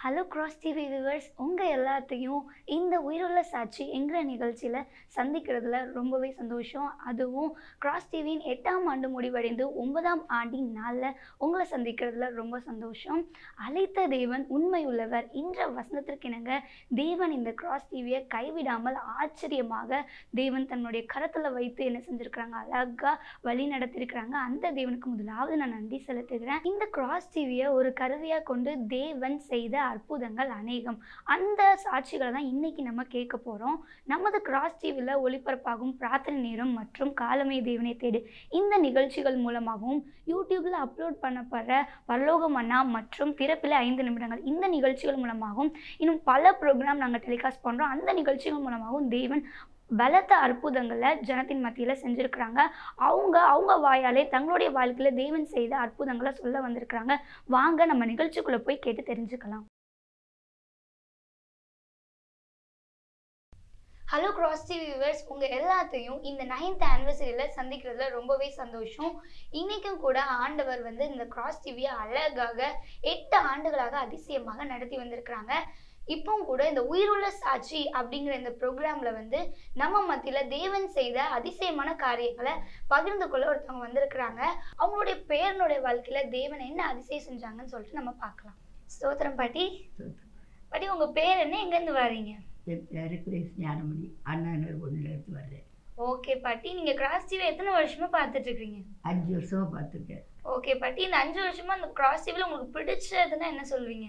Hello cross TV viewers உங்கள் எல்லாத்தையும் இந்த உயிருள்ள சாட்சி என்கிற நிகழ்ச்சியில் சந்திக்கிறதுல ரொம்பவே சந்தோஷம் அதுவும் கிராஸ் டிவியின் எட்டாம் ஆண்டு முடிவடைந்து ஒன்பதாம் ஆண்டின் நாளில் உங்களை சந்திக்கிறதுல ரொம்ப சந்தோஷம் அழைத்த தேவன் உண்மை உள்ளவர் என்ற வசனத்திற்கு இணங்க தேவன் இந்த கிராஸ் டிவியை கைவிடாமல் ஆச்சரியமாக தேவன் தன்னுடைய கரத்தில் வைத்து என்ன செஞ்சுருக்கிறாங்க அழகாக வழி நடத்திருக்கிறாங்க அந்த தேவனுக்கு முதலாவது நான் நன்றி செலுத்துகிறேன் இந்த கிராஸ் டிவியை ஒரு கருவியாக கொண்டு தேவன் செய்த அற்புதங்கள் அநேகம் அந்த சாட்சிகளை தான் இன்னைக்கு நம்ம கேட்க போகிறோம் நமது கிராஸ் டிவியில் ஒளிபரப்பாகும் பிரார்த்தனை நேரம் மற்றும் காலமே தேவனை தேடு இந்த நிகழ்ச்சிகள் மூலமாகவும் யூடியூப்பில் அப்லோட் பண்ணப்படுற பரலோக மன்னா மற்றும் திறப்பில் ஐந்து நிமிடங்கள் இந்த நிகழ்ச்சிகள் மூலமாகவும் இன்னும் பல ப்ரோக்ராம் நாங்கள் டெலிகாஸ்ட் பண்ணுறோம் அந்த நிகழ்ச்சிகள் மூலமாகவும் தேவன் பலத்த அற்புதங்களை ஜனத்தின் மத்தியில் செஞ்சுருக்கிறாங்க அவங்க அவங்க வாயாலே தங்களுடைய வாழ்க்கையில் தேவன் செய்த அற்புதங்களை சொல்ல வந்திருக்கிறாங்க வாங்க நம்ம நிகழ்ச்சிக்குள்ளே போய் கேட்டு தெரிஞ்சுக்கலாம் ஹலோ கிராஸ் டிவி வியூவர்ஸ் உங்கள் எல்லாத்தையும் இந்த நைன்த் ஆனிவர்சரியில் சந்திக்கிறதுல ரொம்பவே சந்தோஷம் இன்றைக்கும் கூட ஆண்டவர் வந்து இந்த கிராஸ் டிவியை அழகாக எட்டு ஆண்டுகளாக அதிசயமாக நடத்தி வந்திருக்கிறாங்க இப்பவும் கூட இந்த உயிருள்ள சாட்சி அப்படிங்கிற இந்த ப்ரோக்ராம்ல வந்து நம்ம மத்தியில தேவன் செய்த அதிசயமான காரியங்களை பகிர்ந்து கொள்ள ஒருத்தவங்க வந்திருக்கிறாங்க அவங்களுடைய பேரனுடைய வாழ்க்கையில தேவன் என்ன அதிசயம் செஞ்சாங்கன்னு சொல்லிட்டு நம்ம பார்க்கலாம் ஸ்தோத்திரம் பாட்டி பாட்டி உங்க பேர் என்ன எங்க இருந்து வர்றீங்க என் பேரு கிரேஸ் ஞானமணி அண்ணாநர் ஒன்றில் இருந்து வர்றேன் ஓகே பாட்டி நீங்க கிராஸ் டிவி எத்தனை வருஷமா பார்த்துட்டு இருக்கீங்க அஞ்சு வருஷமா பார்த்துருக்கேன் ஓகே பாட்டி இந்த அஞ்சு வருஷமா இந்த கிராஸ் டிவில உங்களுக்கு பிடிச்சதுன்னா என்ன சொல்வீங்க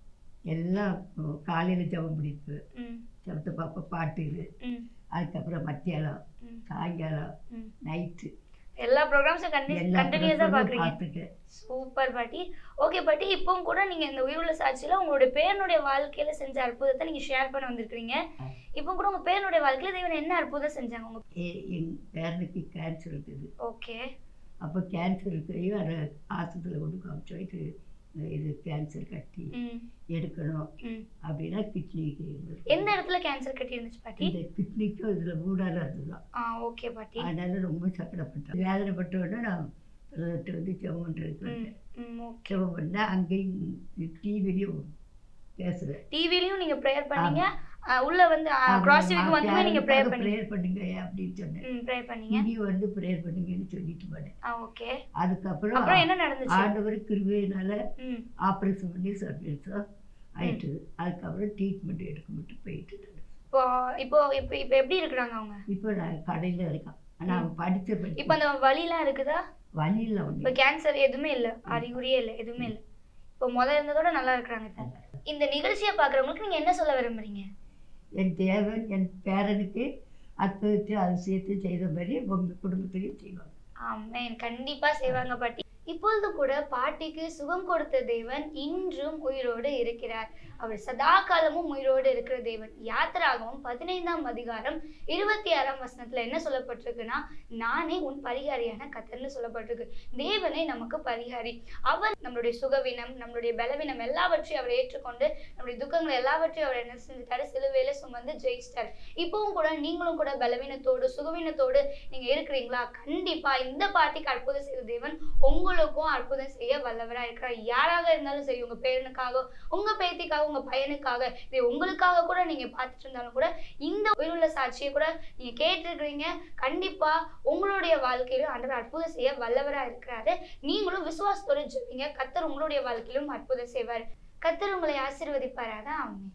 எல்லாம் காலையில் ஜபம் பிடிப்பு ம் ஜபத்தை பார்ப்ப பாட்டு இது ம் அதுக்கப்புறம் மத்தியானம் ம் சாயங்காலம் ம் நைட்டு எல்லா ப்ரோக்ராம்ஸும் கண்டி எல்லா கண்டினியூஸாக படத்தையும் பார்க்குறீங்க பார்த்துருக்கேன் சூப்பர் பாட்டி ஓகே பாட்டி இப்பவும் கூட நீங்க இந்த உயிருள்ள சாட்சியில உங்களுடைய பேரனுடைய வாழ்க்கையில செஞ்ச அற்புதத்தை நீங்க ஷேர் பண்ண வந்திருக்கீங்க ஆ. இப்போ கூட உங்க பேரனுடைய வாழ்க்கையில தேவன் என்ன அற்புதம் செஞ்சாங்க உங்க ஏ- என் பேரனுக்கு கேன்சர் இருக்குது ஓகே அப்போ கேன்சர் இருக்கிறையும் அதை ஆஸ்பத்திரியில் கொண்டு காமிச்சோம் இது இது கேன்சர் கட்டி ம் எடுக்கணும் ம் அப்படின்னா கிட்னிக்கு எந்த இடத்துல கேன்சர் கட்டி இருந்துச்சு பாட்டி இந்த கிட்னிக்கும் இதில் மூடால இருந்துதான் ஆ ஓகே பாட்டி அதனால ரொம்ப சக்கடப்பட்டேன் வேதனைப்பட்ட உடனே நான் பிரதர்கிட்ட வந்து ஜெபம் பண்ணுறதுக்கு ம் வந்தேன் ம் ஓகே ஜெபம் பண்ணேன் அங்கேயும் டிவிலையும் பேசுகிறேன் டிவிலையும் நீங்க ப்ரேயர் பண்ணீங்க ஆ, உள்ள வந்து கிராஸ் டிவிக்கு வந்துமே நீங்க ப்ரேயர் பண்ணீங்க ப்ரேயர் பண்ணுங்க அப்படின்னு சொன்னேன் ம் ப்ரேயர் பண்ணீங்க இங்கேயும் வந்து ப்ரேயர் பண்ணுங்கன்னு சொல்லிட்டு போனேன் ஆ ஓகே அதுக்கப்புறம் அப்புறம் என்ன நடந்துச்சு ஆண்டவர் கிருபையினால ம் ஆப்ரேஷன் பண்ணி சர்வீஸாக ஆயிட்டு அதுக்கப்புறம் ட்ரீட்மெண்ட் எடுக்க மட்டும் போயிட்டு இருந்தேன். இப்போ இப்போ இப்போ இப்போ எப்படி இருக்கிறாங்க அவங்க இப்போ நான் கடையில் இருக்கேன் ஆனால் அவன் படித்த இப்போ படிப்பு அந்த வலிலாம் இருக்குதா வழியில் இப்போ ஒன்று கேன்சர் எதுவுமே இல்லை அறிகுறியே இல்லை எதுவுமே இல்லை இப்போ முதல்ல இருந்ததோட நல்லா இருக்கிறாங்க இப்போ இந்த நிகழ்ச்சியை பார்க்குறவங்களுக்கு நீங்கள் என்ன சொல்ல விரும்புறீங்க என் தேவன் என் பேரனுக்கு அற்புதத்தை அதிசயத்தை செய்த மாதிரி உங்கள் குடும்பத்திலையும் செய்வாங்க ஆமென் கண்டிப்பா செய்வாங்க பாட்டி இப்பொழுது கூட பாட்டிக்கு சுகம் கொடுத்த தேவன் இன்றும் உயிரோடு இருக்கிறார் அவர் சதா காலமும் உயிரோடு இருக்கிற தேவன் யாத்திராகவும் பதினைந்தாம் அதிகாரம் இருபத்தி ஆறாம் வசனத்துல என்ன சொல்லப்பட்டிருக்குன்னா நானே உன் பரிகாரியான கத்தர்னு சொல்லப்பட்டிருக்கு தேவனே நமக்கு பரிகாரி அவர் நம்மளுடைய சுகவீனம் நம்மளுடைய பலவீனம் எல்லாவற்றையும் அவர் ஏற்றுக்கொண்டு நம்மளுடைய துக்கங்கள் எல்லாவற்றையும் அவர் என்ன செஞ்சுட்டாரு சிலுவையில சுமந்து ஜெயிச்சிட்டாரு இப்பவும் கூட நீங்களும் கூட பலவீனத்தோடு சுகவீனத்தோடு நீங்க இருக்கிறீங்களா கண்டிப்பா இந்த பாட்டிக்கு அற்புதம் செய்த தேவன் உங்களுக்கும் அற்புதம் செய்ய வல்லவரா இருக்கிறார் யாராக இருந்தாலும் சரி உங்க பேரனுக்காக உங்க பேத்திக்காக உங்க பையனுக்காக இது உங்களுக்காக கூட நீங்க பார்த்துட்டு இருந்தாலும் கூட இந்த உயிருள்ள சாட்சியை கூட நீங்க கேட்டிருக்கிறீங்க கண்டிப்பா உங்களுடைய வாழ்க்கையிலும் ஆண்டவர் அற்புதம் செய்ய வல்லவரா இருக்கிறாரு நீங்களும் விசுவாசத்தோட ஜெபிங்க கத்தர் உங்களுடைய வாழ்க்கையிலும் அற்புதம் செய்வார் கத்தர் உங்களை ஆசீர்வதிப்பாராக ஆமென்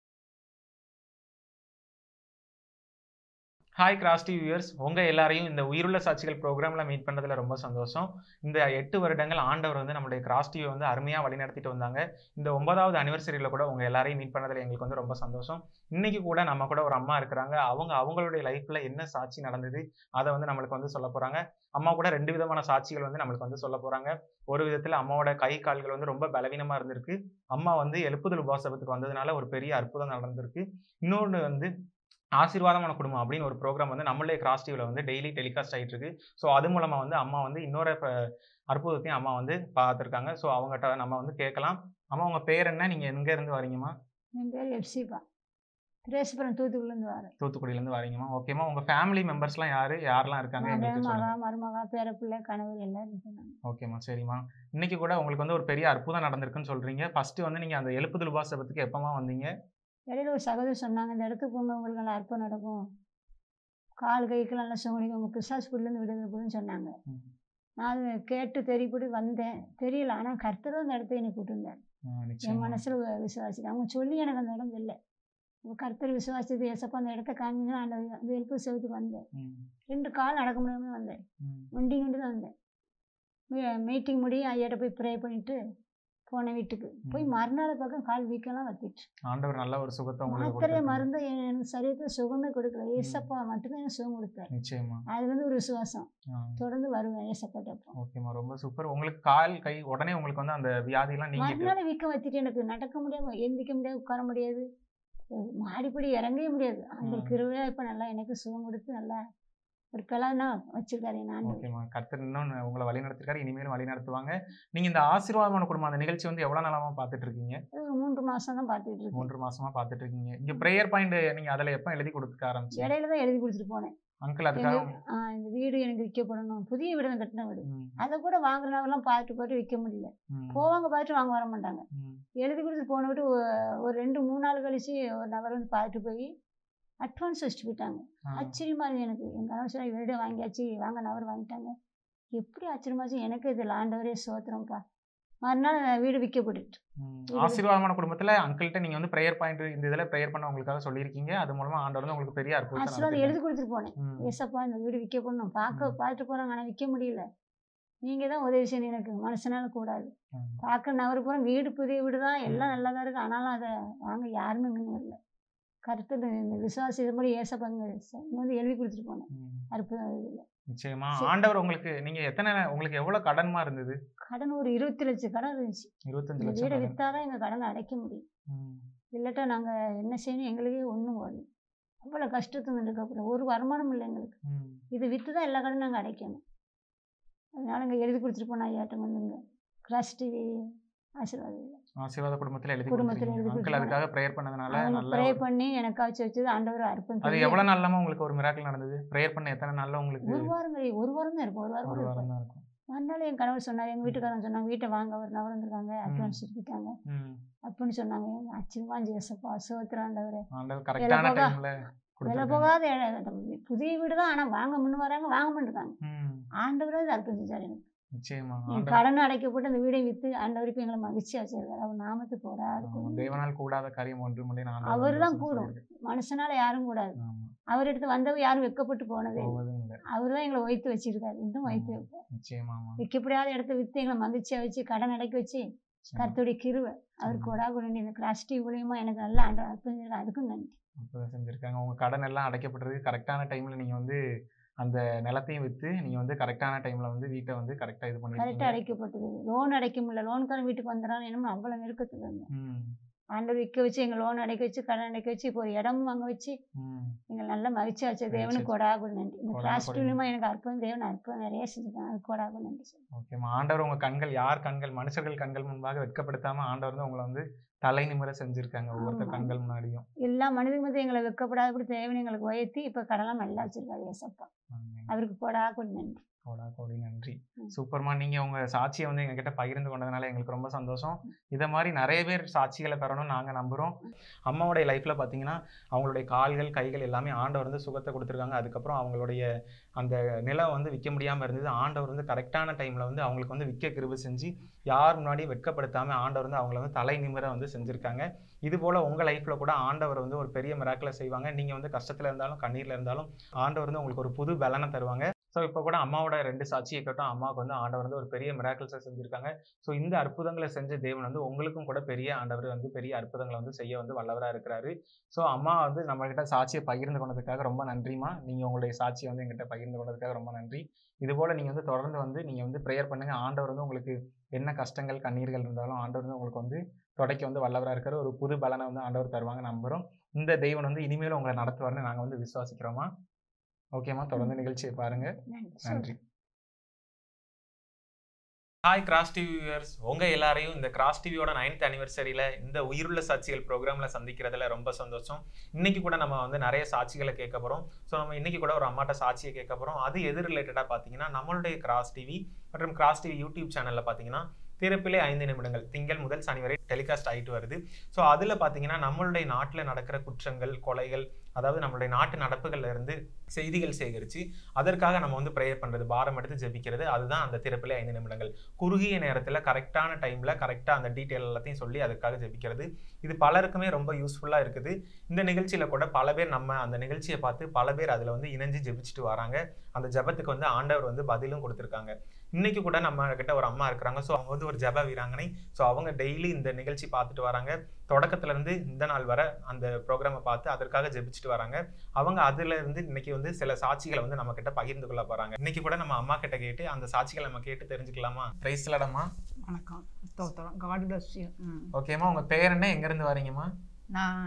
ஹாய் கிராஸ் டிவி வியூவர்ஸ் உங்கள் எல்லாரையும் இந்த உயிருள்ள சாட்சிகள் ப்ரோக்ராமில் மீட் பண்ணதில் ரொம்ப சந்தோஷம் இந்த எட்டு வருடங்கள் ஆண்டவர் வந்து நம்மளுடைய கிராஸ் டிவி வந்து அருமையாக வழிநடத்திட்டு வந்தாங்க இந்த ஒன்பதாவது அனிவர்சரியில் கூட உங்கள் எல்லாரையும் மீட் பண்ணதில் எங்களுக்கு வந்து ரொம்ப சந்தோஷம் இன்னைக்கு கூட நம்ம கூட ஒரு அம்மா இருக்கிறாங்க அவங்க அவங்களுடைய லைஃப்பில் என்ன சாட்சி நடந்தது அதை வந்து நம்மளுக்கு வந்து சொல்ல போகிறாங்க அம்மா கூட ரெண்டு விதமான சாட்சிகள் வந்து நம்மளுக்கு வந்து சொல்ல போகிறாங்க ஒரு விதத்தில் அம்மாவோட கை கால்கள் வந்து ரொம்ப பலவீனமாக இருந்திருக்கு அம்மா வந்து எழுப்புதல் உபாசபத்துக்கு வந்ததுனால ஒரு பெரிய அற்புதம் நடந்திருக்கு இன்னொன்று வந்து ஆசீர்வாதமான குடும்பம் அப்படின்னு ஒரு ப்ரோக்ராம் வந்து நம்மளே கிராஸ் டிவியில் வந்து டெய்லி டெலிகாஸ்ட் ஆகிட்டு இருக்கு ஸோ அது மூலமாக வந்து அம்மா வந்து இன்னொரு ப- அற்புதத்தையும் அம்மா வந்து பார்த்துருக்காங்க ஸோ அவங்ககிட்ட நம்ம வந்து கேட்கலாம் அம்மா உங்கள் பேர் என்ன நீங்கள் எங்கே இருந்து வரீங்கம்மா என் பேர் எப்சிபா திரேசபுரம் தூத்துக்குடிலேருந்து வரேன் தூத்துக்குடியிலேருந்து வரீங்கம்மா ஓகேம்மா உங்கள் ஃபேமிலி மெம்பர்ஸ்லாம் யார் யாரெல்லாம் இருக்காங்க மகன் எங்களுக்கு சொல்லுங்க மகா மருமகா பேரப்பிள்ளை கணவர் எல்லாரும் சொன்னாங்க ஓகேம்மா சரிம்மா இன்னைக்கு கூட உங்களுக்கு வந்து ஒரு பெரிய அற்புதம் நடந்திருக்குன்னு சொல்றீங்க ஃபர்ஸ்ட் வந்து நீங்க அந்த எழுப்புதல் உபாசபத்துக்கு எப்பமா வந்தீங்க இடையில ஒரு சகோதரி சொன்னாங்க இந்த இடத்துக்கு போங்க உங்களுக்கு நல்லா அற்புதம் நடக்கும் கால் கைக்கெல்லாம் நல்லா சுகணிக்கும் உங்கள் பிசாஸ்புட்லேருந்து விடுதலை போடுன்னு சொன்னாங்க ம். நான் அது கேட்டு தெரியப்படி வந்தேன் தெரியல ஆனால் கர்த்தர் அந்த இடத்த என்னை கூட்டிருந்தார் ஆ, என் நிச்சயமா. மனசில் விசுவாசிட்டு அவங்க சொல்லி எனக்கு அந்த இடம் இல்லை கர்த்தர் விசுவாசித்து ஏசப்பா அந்த இடத்த காமிங்க அந்த அந்த எழுப்பு செவத்துக்கு வந்தேன் ம், ரெண்டு கால் நடக்க முடியாமல் வந்தேன் ம். வண்டி கொண்டு தான் வந்தேன் மீட்டிங் முடி ஐயாட்ட போய் ப்ரே பண்ணிட்டு போனேன் வீட்டுக்கு போய் ம். மறுநாள் பக்கம் கால் வீக்கெல்லாம் வத்திட்டு ஆண்டவர் நல்ல ஒரு சுகத்தை உங்களுக்கு மாத்திரையை கொடுத்திருக்காரு. மருந்து எனக்கு சரீரத்தில் சுகமே கொடுக்கல ஏசப்பா மட்டும்தான் எனக்கு சுகம் கொடுத்தாரு நிச்சயமா அது வந்து ஒரு விசுவாசம் ஆ, தொடர்ந்து வருவேன் ஏசப்பாட்ட அப்போ ஓகேம்மா ரொம்ப சூப்பர் உங்களுக்கு கால் கை உடனே உங்களுக்கு வந்து அந்த வியாதியெல்லாம் நீங்கிட்டு மறுநாள் வீக்கம் வத்திட்டு எனக்கு நடக்க முடியாம எந்திக்க முடியாது உட்கார முடியாது மாடிப்படி இறங்கவே முடியாது அந்த ம். கிருவியா இப்போ நல்லா எனக்கு சுகம் கொடுத்து நல்லா ஒரு பிளானா வச்சிருக்காரு நான் ஓகேம்மா கர்த்தர் இன்னும் உங்களை வழி நடத்திருக்காரு இனிமேலும் வழி நடத்துவாங்க நீங்க இந்த ஆசீர்வாதமான குடும்பம் அந்த நிகழ்ச்சி வந்து எவ்வளவு நாளாமா பார்த்துட்டு இருக்கீங்க ஒரு மூன்று மாசம் தான் பார்த்துட்டு இருக்கேன் மூன்று மாசமா பார்த்துட்டு இருக்கீங்க இங்க ப்ரேயர் பாயிண்ட் நீங்க அதுல எப்ப எழுதி கொடுக்க ஆரம்பிச்சீங்க இடையில தான் எழுதி கொடுத்துட்டு போனேன் அங்கிள் அதுக்காக எங்க- ஆ, இந்த வீடு எனக்கு விற்கப்படணும் புதிய வீடு தான் கட்டின வீடு ம், அதை கூட வாங்குறவங்கலாம் பார்த்துட்டு போட்டு விற்க முடியல ம், போவாங்க பார்த்துட்டு வாங்க வர மாட்டாங்க ம். எழுதி கொடுத்துட்டு போன விட்டு ஒ- ஒரு ரெண்டு மூணு நாள் கழிச்சு ஒரு நபர் வந்து பார்த்துட்டு போய் அட்வான்ஸ் வச்சுட்டு போயிட்டாங்க ஆ. ஆச்சரியமா இருக்கு எனக்கு எங்கள் கணவர் சொன்னா வீடு வாங்கியாச்சு வாங்க நபர் வாங்கிட்டாங்க எப்படி ஆச்சரியமாச்சு எனக்கு இது ஆண்டவரே சோத்திரம்ப்பா மறுநாள் வீடு விற்கப்பட்டுட்டு ம். இது- ஆசீர்வாதமான குடும்பத்துல அங்கிள்கிட்ட நீங்க வந்து ப்ரேயர் பாயிண்ட் இந்த இதுல ப்ரேயர் பண்ண உங்களுக்காக சொல்லியிருக்கீங்க அது மூலமா ஆண்டவர் வந்து உங்களுக்கு பெரிய அற்புதத்தை ஆசீர்வாதம் எழுதி நடத்திருக்காரு. கொடுத்துட்டு போனேன் ம், ஏசப்பா இந்த வீடு விற்க போடணும் பார்க்க ம். பார்த்துட்டு போகிறாங்க ஆனால் விற்க முடியல நீங்கள் தான் உதவி செய்யணும் எனக்கு மனுஷனால கூடாது ம். பார்க்க நவரு போகிறோம் வீடு புதிய வீடு தான் எல்லாம் நல்லா தான் இருக்குது ஆனாலும் அதை வாங்க யாருமே முன் வரல கருத்து இந்த விசுவாசி இதுபடி ஏசப்பாங்க இங்க வந்து எழுதி கொடுத்துட்டு போனேன் ம். அற்புதம் இதில் நிச்சயமா சரி. ஆண்டவர் உங்களுக்கு நீங்க எத்தனை உங்களுக்கு எவ்வளவு கடன்மா இருந்தது கடன் ஒரு இருபத்தி லட்சம் கடன் இருந்துச்சு இருபத்தஞ்சு இந்த லட்சம் வீடை கடன். விற்றாதான் எங்கள் கடனை அடைக்க முடியும் ம், இல்லாட்டா நாங்கள் என்ன செய்யணும் எங்களுக்கே ஒன்றும் வரல அவ்வளோ கஷ்டத்துல இருக்கப்போ ஒரு வருமானம் இல்லை எங்களுக்கு ம். இது விற்று தான் எல்லா கடனும் நாங்கள் அடைக்கணும் அதனால இங்கே எழுதி கொடுத்துட்டு போனா ஐயாட்டம் வந்துங்க கிராஸ் டிவி ஆசீர்வாதம் இல்லை ஆசீர்வாத குடும்பத்துல எழுதி குடும்பத்துல கொடுத்துருக்கீங்க எழுதி அங்கிள் அதுக்காக ப்ரேயர் பண்ணதுனால அவங்க நல்ல ப்ரே ஒரு- பண்ணி எனக்காச்சும் வச்சது ஆண்டவர் அர்ப்பணம் அது பண்ணி எவ்வளவு நாள்லாமா உங்களுக்கு ஒரு மிராக்கிள் நடந்தது ப்ரேயர் பண்ண எத்தனை நாள்ல உங்களுக்கு ஒரு வாரம் கழி- ஒரு வாரம் தான் இருக்கும் ஒரு வாரம் ஒரு கூட வாரம் இருக்கும் தான் இருக்கும் மறுநாள் என் கணவர் சொன்னார் எங்கள் வீட்டுக்காரங்க சொன்னாங்க வீட்டை வாங்க ஒரு நபர் வந்திருக்காங்க அட்வான்ஸ் எடுத்துட்டாங்க ம். அப்படின்னு சொன்னாங்க ஆச்சரியமா ஜேசப்பா சோத்திராண்டவர் ஆண்டவர் கரெக்டான போக- டைம்ல விலை போகாத இடம். புதிய வீடு தான் ஆனால் வாங்க முன்னு வராங்க வாங்க மாட்டேங்காங்க ம் ஆண்டவரே இது அர்ப்பணம் செஞ்சார் எனக்கு நிச்சயமா என் ஆண்டவர் கடன் அடைக்கப்பட்டு அந்த வீடை விற்று ஆண்டவர் இப்போ எங்களை மகிழ்ச்சியாக வச்சிருக்காரு அவர் நாமத்துக்கு போராடு ஆமா, தேவனால் கூடாத காரியம் ஒன்றும் இல்லை நான் அவர்தான் கூடும். மனுஷனால யாரும் கூடாது அவர் எடுத்து வந்தவர் யாரும் வெக்கப்பட்டு போனதே இல்லை. போவதும் இல்லை அவர் தான் எங்களை ஒய்த்து வச்சிருக்காரு இன்னும் ஒய்த்து ஆமா. வைப்பார் நிச்சயமாமா விற்கப்படாத இடத்த விற்று எங்களை மகிழ்ச்சியாக வச்சு கடன் அடைக்க வச்சு நிச்சயமா. கருத்துடைய கிருவை அவர் ஆமா. கொடா கொண்டு இந்த கிளாஸ் டிவி மூலியமா எனக்கு நல்லா ஆண்டு அர்ப்பணிச்சிருக்காரு அதுக்கும் நன்றி அற்புதம் செஞ்சிருக்காங்க உங்க கடன் எல்லாம் அடைக்கப்படுறது கரெக்டான டைம்ல நீங்க வந்து அந்த நிலத்தையும் வித்து நீங்க வந்து கரெக்டான டைம்ல வந்து வீட்டை வந்து கரெக்டா இது கரெக்டாக பண்ணிருக்கீங்க அடைக்கப்பட்டது லோன் அடைக்க முடியல லோனுக்காரன் வீட்டுக்கு வந்துடுறான் என்னமோ அவ்வளோ நெருக்கத்தில் இருந்தேன் ம், ஆண்டவர் விற்க வச்சு எங்கள் லோன் அடைக்க வச்சு கடன் அடைக்க வச்சு இப்போ ஒரு இடமும் வாங்க வச்சு ம். எங்களை நல்ல மகிழ்ச்சியாக வச்சு தேவனுக்கு மகிழ்ச்சியா கொடா கொண்டு நன்றி இந்த கொடா கிளாஸ் கொடி டிவிலுமா எனக்கு அற்புதம் தேவன் அற்புதம் நிறைய செஞ்சுருக்காங்க அது கொடா கொண்டு நன்றி சொல்லுவேன் ஓகேம்மா ஆண்டவர் உங்க கண்கள் யார் கண்கள் மனுஷர்கள் கண்கள் முன்பாக வெட்கப்படுத்தாம ஆண்டவர் வந்து உங்களை வந்து தலை நிமிர செஞ்சிருக்காங்க ஒவ்வொருத்தர் ஆமா. கண்கள் முன்னாடியும் எல்லா மனிதன் மத்தியும் எங்களை வெக்கப்படாதபடி தேவன் எங்களுக்கு உயர்த்தி இப்போ கடலாம் நல்லா வச்சிருக்காரு ஏசப்பா ஆமென். அவருக்கு கொடா கொண்டு நன்றி கோடா கோடி நன்றி ம். சூப்பர்மா நீங்க உங்க சாட்சியை வந்து எங்ககிட்ட பகிர்ந்து கொண்டதுனால எங்களுக்கு ரொம்ப சந்தோஷம் இதை மாதிரி நிறைய பேர் சாட்சிகளை பெறணும்னு நாங்க நம்புறோம் அம்மாவுடைய லைஃப்ல பாத்தீங்கன்னா அவங்களுடைய கால்கள் கைகள் எல்லாமே ஆண்டவர் வந்து சுகத்தை கொடுத்துருக்காங்க அதுக்கப்புறம் அவங்களுடைய அந்த நிலம் வந்து விற்க முடியாம இருந்தது ஆண்டவர் வந்து கரெக்டான டைம்ல வந்து அவங்களுக்கு வந்து விற்க கிருபை செஞ்சு யார் முன்னாடியும் வெட்கப்படுத்தாம ஆண்டவர் வந்து அவங்கள வந்து தலை நிமிர வந்து செஞ்சிருக்காங்க இது போல உங்க லைஃப்ல கூட ஆண்டவர் வந்து ஒரு பெரிய மிராக்கிளை செய்வாங்க நீங்க வந்து கஷ்டத்துல இருந்தாலும் கண்ணீர்ல இருந்தாலும் ஆண்டவர் வந்து உங்களுக்கு ஒரு புது பலனை தருவாங்க ஸோ இப்போ கூட அம்மாவோட ரெண்டு சாட்சி இருக்கட்டும் அம்மாவுக்கு வந்து ஆண்டவர் வந்து ஒரு பெரிய மிராக்கிள்ஸை செஞ்சிருக்காங்க ஸோ இந்த அற்புதங்களை செஞ்ச தேவன் வந்து உங்களுக்கும் கூட பெரிய ஆண்டவர் வந்து பெரிய அற்புதங்களை வந்து செய்ய வந்து வல்லவராக இருக்கிறாரு ஸோ அம்மா வந்து நம்மகிட்ட சாட்சியை பகிர்ந்து கொண்டதுக்காக ரொம்ப நன்றிமா நீங்கள் உங்களுடைய சாட்சியை வந்து எங்கிட்ட பகிர்ந்து கொண்டதுக்காக ரொம்ப நன்றி இது போல நீங்கள் வந்து தொடர்ந்து வந்து நீங்கள் வந்து ப்ரேயர் பண்ணுங்க ஆண்டவர் வந்து உங்களுக்கு என்ன கஷ்டங்கள் கண்ணீர்கள் இருந்தாலும் ஆண்டவர் வந்து உங்களுக்கு வந்து தொடக்க வந்து வல்லவராக இருக்கிற ஒரு புது பலனை வந்து ஆண்டவர் தருவாங்க நம்புகிறோம் இந்த தெய்வன் வந்து இனிமேலும் உங்களை நடத்துவார்னு நாங்கள் வந்து விசுவாசிக்கிறோமா ஓகேம்மா தொடர்ந்து நிகழ்ச்சியை பாருங்க நன்றி நன்றி ஹாய் கிராஸ் டிவி வியூவர்ஸ் உங்க எல்லாரையும் இந்த கிராஸ் டிவியோட நைன்த் அனிவர்சரியில இந்த உயிருள்ள சாட்சிகள் ப்ரோக்ராம்ல சந்திக்கிறதுல ரொம்ப சந்தோஷம் இன்னைக்கு கூட நம்ம வந்து நிறைய சாட்சிகளை கேட்க போறோம் ஸோ நம்ம இன்னைக்கு கூட ஒரு அம்மாட்ட சாட்சியை கேட்க போறோம் அது எது ரிலேட்டடா பாத்தீங்கன்னா நம்மளுடைய கிராஸ் டிவி மற்றும் கிராஸ் டிவி யூடியூப் சேனல்ல பாத்தீங்கன்னா திறப்பிலே ஐந்து நிமிடங்கள் திங்கள் முதல் சனி வரை டெலிகாஸ்ட் ஆகிட்டு வருது ஸோ அதில் பார்த்தீங்கன்னா நம்மளுடைய நாட்டில் நடக்கிற குற்றங்கள் கொலைகள் அதாவது நம்மளுடைய நாட்டு நடப்புகள்ல இருந்து செய்திகள் சேகரித்து அதற்காக நம்ம வந்து ப்ரேயர் பண்ணுறது பாரம் எடுத்து ஜெபிக்கிறது அதுதான் அந்த திறப்பிலே ஐந்து நிமிடங்கள் குறுகிய நேரத்தில் கரெக்டான டைமில் கரெக்டாக அந்த டீட்டெயில் எல்லாத்தையும் சொல்லி அதுக்காக ஜெபிக்கிறது இது பலருக்குமே ரொம்ப யூஸ்ஃபுல்லாக இருக்குது இந்த நிகழ்ச்சியில் கூட பல பேர் நம்ம அந்த நிகழ்ச்சியை பார்த்து பல பேர் அதில் வந்து இணைஞ்சு ஜெபிச்சுட்டு வராங்க அந்த ஜெபத்துக்கு வந்து ஆண்டவர் வந்து பதிலும் கொடுத்துருக்காங்க இன்னைக்கு கூட நம்ம கிட்ட ஒரு அம்மா இருக்கிறாங்க ஸோ அவங்க வந்து ஒரு ஜெப வீராங்கனை ஸோ அவங்க டெய்லி இந்த நிகழ்ச்சி பார்த்துட்டு வராங்க தொடக்கத்துல இருந்து இந்த நாள் வரை அந்த ப்ரோக்ராமை பார்த்து அதற்காக ஜெபிச்சுட்டு வராங்க அவங்க அதுல இருந்து இன்னைக்கு வந்து சில சாட்சிகளை வந்து நம்ம கிட்ட பகிர்ந்து கொள்ள போறாங்க இன்னைக்கு கூட நம்ம அம்மா கிட்ட கேட்டு அந்த சாட்சிகளை நம்ம கேட்டு தெரிஞ்சுக்கலாமா பிரைஸ்லடம்மா வணக்கம் ஸ்தோத்திரம் காட் பிளஸ் யூ ஓகேம்மா உங்க பேர் என்ன எங்க இருந்து வரீங்கம்மா நான்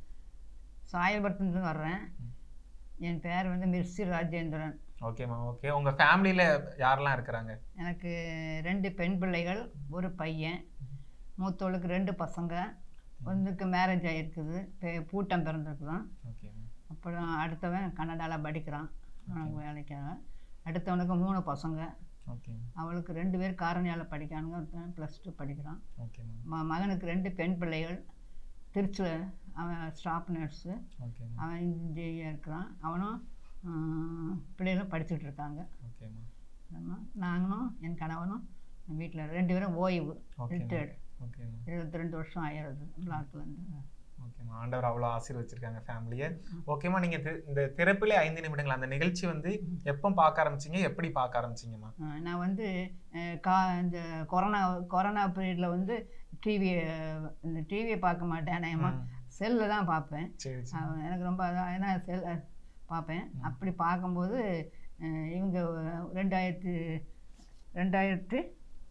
சாயல்பட்டினத்துலேருந்து வர்றேன் என் பேர் வந்து மிர்சி ராஜேந்திரன் ஓகேம்மா ஓகே உங்க ஃபேமிலியில யாரெல்லாம் இருக்கிறாங்க எனக்கு ரெண்டு பெண் பிள்ளைகள் ஒரு பையன் மூத்தவளுக்கு ரெண்டு பசங்க ஒன்றுக்கு மேரேஜ் ஆகிருக்குது பெ- பூட்டம் பிறந்திருக்குதான் ஓகேம்மா அப்புறம் அடுத்தவன் கன்னடாவில் படிக்கிறான் அவனுக்கு வேலைக்காக அடுத்தவனுக்கு மூணு பசங்க ஓகேம்மா அவளுக்கு ரெண்டு பேர் காரணியால் படிக்கானுங்க ஒருத்தன் ப்ளஸ் டூ படிக்கிறான் ஓகேம்மா ம மகனுக்கு ரெண்டு பெண் பிள்ளைகள் திருச்சியில் அவன் ஸ்டாஃப் நர்ஸு ஓகேம்மா அவன் இன்ஜினியர் இருக்கிறான் அவனும் ஆஹ், பிள்ளைகளும் படிச்சுட்டு இருக்காங்க ஓகேம்மா ஆமா. நாங்களும் என் கணவனும் வீட்டில் ரெண்டு பேரும் ஓய்வு ஓகேம்மா ரிட்டையர்டு ஓகேம்மா இருபத்தி ரெண்டு வருஷம் ஆயிடுது பிளாக்லேருந்து ஓகேம்மா ஆண்டவர் அவ்வளோ ஆசீர்வச்சிருக்காங்க ஃபேமிலியை ஓகேம்மா நீங்க தி- இந்த திறப்பிலே ஐந்து நிமிடங்கள் அந்த நிகழ்ச்சி வந்து எப்போ பார்க்க ஆரம்பிச்சீங்க எப்படி பார்க்க ஆரம்பிச்சீங்கம்மா நான் வந்து அஹ், கா இந்த கொரோனா கொரோனா பீரியடில் வந்து டிவி இந்த டிவியை பார்க்க மாட்டேன் நான் ம். செல்லில் தான் பார்ப்பேன் சரி சரி அவன் எனக்கு ரொம்ப அதான் ஏன்னா செல் பார்ப்பேன் அப்படி பார்க்கும்போது அஹ், இவங்க ரெண்டாயிரத்து ரெண்டாயிரத்து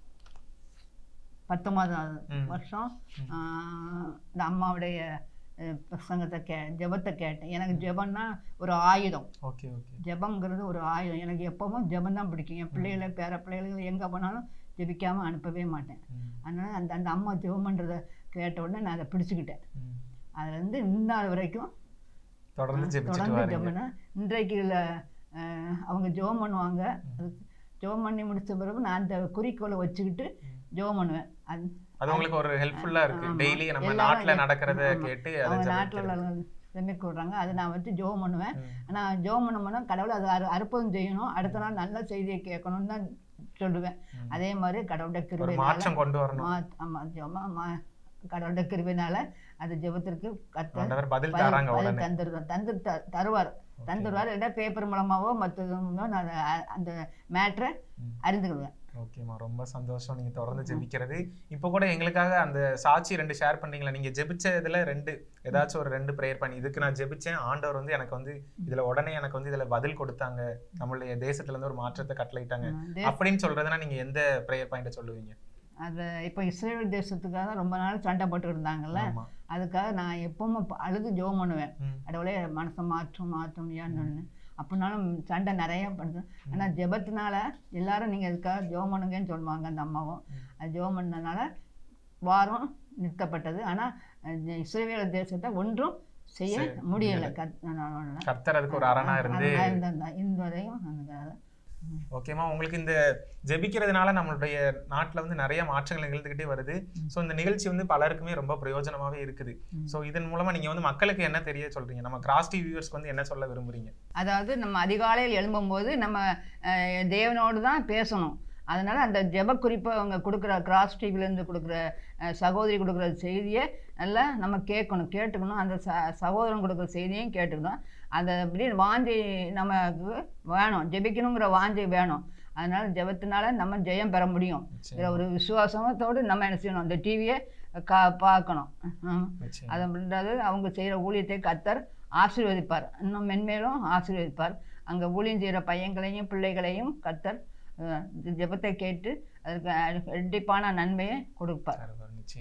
பத்தொன்பதாவது ம். வருஷம் ம். ஆஹ், இந்த அம்மாவுடைய அஹ், பிரசங்கத்தை கே ஜெபத்தை கேட்டேன் எனக்கு ஜெபம்னா ஒரு ஆயுதம் ஓகே ஓகே ஜெபம்ங்கிறது ஒரு ஆயுதம் எனக்கு எப்பவும் ஜெபம் தான் பிடிக்கும் என் பிள்ளைகளை பேர பிள்ளைகளை எங்கே போனாலும் ஜெபிக்காமல் அனுப்பவே மாட்டேன் ம், அதனால் அந்த அந்த அம்மா ஜெபம் பண்ணுறதை கேட்ட உடனே நான் அதை பிடிச்சிக்கிட்டேன் ம். அதுலேருந்து இந்நாள் வரைக்கும் தொடர்ந்து ஜெபிச்சுட்டு தொடர்ந்து வரீங்க ஜெபம்னா இன்றைக்கு இல்ல, அஹ், அவங்க ஜெபம் பண்ணுவாங்க அது ஜெபம் பண்ணி முடிச்ச பிறகு நான் அந்த குறிக்கோளை வச்சுக்கிட்டு ஜெபம் பண்ணுவேன் அது அது உங்களுக்கு ஒரு ஹெல்ப்ஃபுல்லா இருக்கு ஆமா. டெய்லி நம்ம எல்லாரும் நாட்டுல எ- நடக்கிறத ஆமா. கேட்டு அதை அவங்க ஜெபிக்கிறது. நாட்டில் செமிக் விடுறாங்க அதை நான் வச்சு ஜெபம் பண்ணுவேன் ம். ஆனால் ஜெபம் பண்ணோம்னா கடவுள் அதை அறு அற்புதம் செய்யணும் அடுத்த நாள் நல்ல செய்தியை கேட்கணும்னு தான் சொல்லுவேன் ம். அதே மாதிரி கடவுளுடைய ஒரு கிருபையினால மாற்றம் கொண்டு வரணும் மா- ஆமா ஜெபமா மா கடவுளுடைய கிருபையினால அந்த ஜெபத்திற்கு கத்த ஆண்டவர் பதில் பதில் தராங்க பதில் உடனே தந்துருவார் தந்து த- தருவார் தந்துருவார் இல்லை பேப்பர் மூலமாவோ மற்றதுமோ நான் அ- அந்த மேட்ரை ம். அறிந்துக்கிடுவேன் ஓகேம்மா ரொம்ப சந்தோஷம் நீங்க தொடர்ந்து ஜெபிக்கிறது இப்போ கூட எங்களுக்காக அந்த சாட்சி ரெண்டு ஷேர் பண்ணீங்களா நீங்க ஜெபிச்சதுல ரெண்டு ஏதாச்சும் ஒரு ரெண்டு ப்ரேயர் பண்ணி இதுக்கு நான் ஜெபிச்சேன் ஆண்டவர் வந்து எனக்கு வந்து இதுல உடனே எனக்கு வந்து இதுல பதில் கொடுத்தாங்க நம்மளுடைய தேசத்துல இருந்து ஒரு மாற்றத்தை கட்டளையிட்டாங்க தே- அப்படின்னு சொல்றதுன்னா நீங்க எந்த ப்ரேயர் பாயிண்ட சொல்லுவீங்க அது இப்போ இஸ்ரேல் தேசத்துக்காக ரொம்ப நாள் சண்டை போட்டு இருந்தாங்கல்ல ஆமா அதுக்காக நான் எப்பவும் ப- அழுது ஜெபம் பண்ணுவேன் ம். கடவுளே மனசை மாற்றும் மாற்றும் ஏன்னு அப்படின்னாலும் சண்டை நிறைய பண்ணுது ஆனால் ஜெபத்தினால எல்லாரும் நீங்கள் இதுக்காக ஜெபம் பண்ணுங்கன்னு சொல்லுவாங்க அந்த அம்மாவும் அது ஜெபம் பண்ணதுனால வாரம் நிறுத்தப்பட்டது ஆனால் இஸ்ரேல் தேசத்தை ஒன்றும் செய்ய செய்ய முடியலை முடியல. கத் கர்த்தர் அதுக்கு ஒரு அரணா இருந்து அரணா இருந்தா- இந்த வரையும் அந்த ஓகேம்மா உங்களுக்கு இந்த ஜெபிக்கிறதுனால நம்மளுடைய நாட்டுல வந்து நிறைய மாற்றங்கள் நிகழ்ந்துகிட்டே வருது ஸோ இந்த நிகழ்ச்சி வந்து பலருக்குமே ரொம்ப பிரயோஜனமாவே இருக்குது ம். ஸோ இதன் மூலமா நீங்க வந்து மக்களுக்கு என்ன தெரிய சொல்றீங்க நம்ம கிராஸ் டி வியூவர்ஸ்க்கு வந்து என்ன சொல்ல விரும்புறீங்க அதாவது நம்ம அதிகாலையில் எழும்பும்போது நம்ம அஹ், தேவனோடு தான் பேசணும் அதனால் அந்த ஜெப குறிப்பை அவங்க கொடுக்குற கிராஸ் டிவிலேருந்து கொடுக்குற அஹ், சகோதரி கொடுக்குற செய்தியை நல்லா நம்ம கேட்கணும் கேட்டுக்கணும் அந்த ச சகோதரன் கொடுக்குற செய்தியையும் கேட்டுக்கணும் அந்த அப்படி வாஞ்சி நமக்கு வேணும் ஜெபிக்கணுங்கிற வாஞ்சி வேணும் அதனால் ஜெபத்தினால நம்ம ஜெயம் பெற முடியும் இதில் ஒரு விசுவாசத்தோடு நம்ம என்ன செய்யணும் அந்த டிவியை கா பார்க்கணும் ஆமா. நிச்சயம். அது அப்படின்றது அவங்க செய்கிற ஊழியத்தை கத்தர் ஆசீர்வதிப்பார் இன்னும் மென்மேலும் ஆசீர்வதிப்பார் அங்கே ஊழியம் செய்கிற பையங்களையும் பிள்ளைகளையும் கத்தர் அஹ், ஜெபத்தை கேட்டு அதுக்கு ரெட்டிப்பான நன்மையை கொடுப்பார் தருவார், நிச்சயமா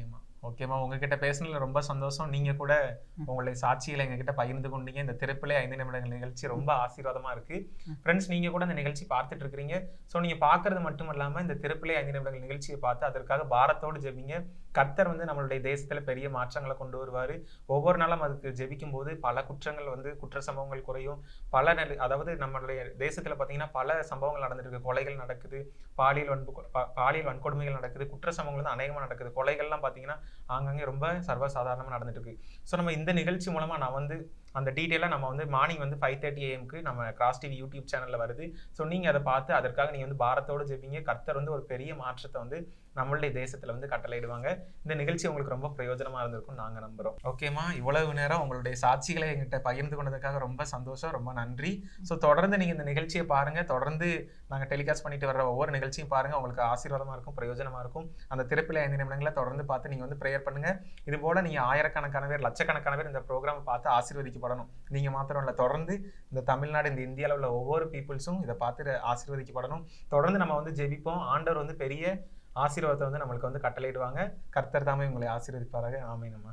ஓகேம்மா உங்ககிட்ட பேசுனதுல ரொம்ப சந்தோஷம் நீங்க கூட உங்களுடைய சாட்சிகளை எங்ககிட்ட பகிர்ந்து கொண்டீங்க இந்த திருப்பிலே ஐந்து நிமிடங்கள் நிகழ்ச்சி ரொம்ப ஆசீர்வாதமா இருக்கு ஃப்ரெண்ட்ஸ் நீங்க கூட இந்த நிகழ்ச்சி பார்த்துட்டு இருக்கிறீங்க ஸோ நீங்க பார்க்கறது மட்டும் இல்லாம இந்த திருப்பிலே ஐந்து நிமிடங்கள் நிகழ்ச்சியை பார்த்து அதற்காக பாரத்தோடு ஜெபிங்க கர்த்தர் வந்து நம்மளுடைய தேசத்துல பெரிய மாற்றங்களை கொண்டு வருவாரு ஒவ்வொரு நாளும் அதுக்கு ஜெபிக்கும் போது பல குற்றங்கள் வந்து குற்ற சம்பவங்கள் குறையும் பல நிலை அதாவது நம்மளுடைய தேசத்துல பாத்தீங்கன்னா பல சம்பவங்கள் நடந்துட்டு இருக்கு கொலைகள் நடக்குது பாலியல் வன்பு பா- பாலியல் வன்கொடுமைகள் நடக்குது குற்ற சம்பவங்கள் வந்து அநேகமா நடக்குது கொலைகள்லாம் பாத்தீங்கன்னா ஆங்காங்கே ரொம்ப சர்வசாதாரணமா நடந்துட்டு இருக்கு ஸோ நம்ம இந்த நிகழ்ச்சி மூலமா நான் வந்து அந்த டீட்டெயிலாக நம்ம வந்து மார்னிங் வந்து ஃபைவ் தேர்ட்டி ஏஎம்க்கு நம்ம கிராஸ் டிவி யூடியூப் சேனலில் வருது ஸோ நீங்கள் அதை பார்த்து அதற்காக நீங்கள் வந்து பாரத்தோடு ஜெபிங்க கர்த்தர் வந்து ஒரு பெரிய மாற்றத்தை வந்து நம்மளுடைய தேசத்தில் வந்து கட்டளையிடுவாங்க இந்த நிகழ்ச்சி உங்களுக்கு ரொம்ப பிரயோஜனமாக இருந்திருக்கும் நாங்கள் நம்புகிறோம் ஓகேம்மா இவ்வளவு நேரம் உங்களுடைய சாட்சிகளை எங்கிட்ட பகிர்ந்து கொண்டதுக்காக ரொம்ப சந்தோஷம் ரொம்ப நன்றி ஸோ தொடர்ந்து நீங்கள் இந்த நிகழ்ச்சியை பாருங்கள் தொடர்ந்து நாங்கள் டெலிகாஸ்ட் பண்ணிட்டு வர்ற ஒவ்வொரு நிகழ்ச்சியும் பாருங்கள் உங்களுக்கு ஆசீர்வாதமாக இருக்கும் பிரயோஜனமாக இருக்கும் அந்த திருப்பில் ஐந்து நிமிடங்களை தொடர்ந்து பார்த்து நீங்கள் வந்து ப்ரேயர் பண்ணுங்கள் இது போல நீங்க ஆயிரக்கணக்கான பேர் லட்சக்கணக்கான பேர் இந்த ப்ரோக்ராம் பார்த்து ஆசீர்வதிக்கப்படணும் நீங்க மாத்திரம் இல்ல தொடர்ந்து இந்த தமிழ்நாடு இந்த இந்தியாவில் உள்ள ஒவ்வொரு பீப்புள்ஸும் இதை பார்த்து ஆசீர்வதிக்கப்படணும் தொடர்ந்து நம்ம வந்து ஜெபிப்போம் ஆண்டவர் வந்து பெரிய ஆசீர்வாதத்தை வந்து நம்மளுக்கு வந்து கட்டளையிடுவாங்க கர்த்தர் தாமே உங்களை ஆசீர்வதிப்பாராக ஆமீனம்மா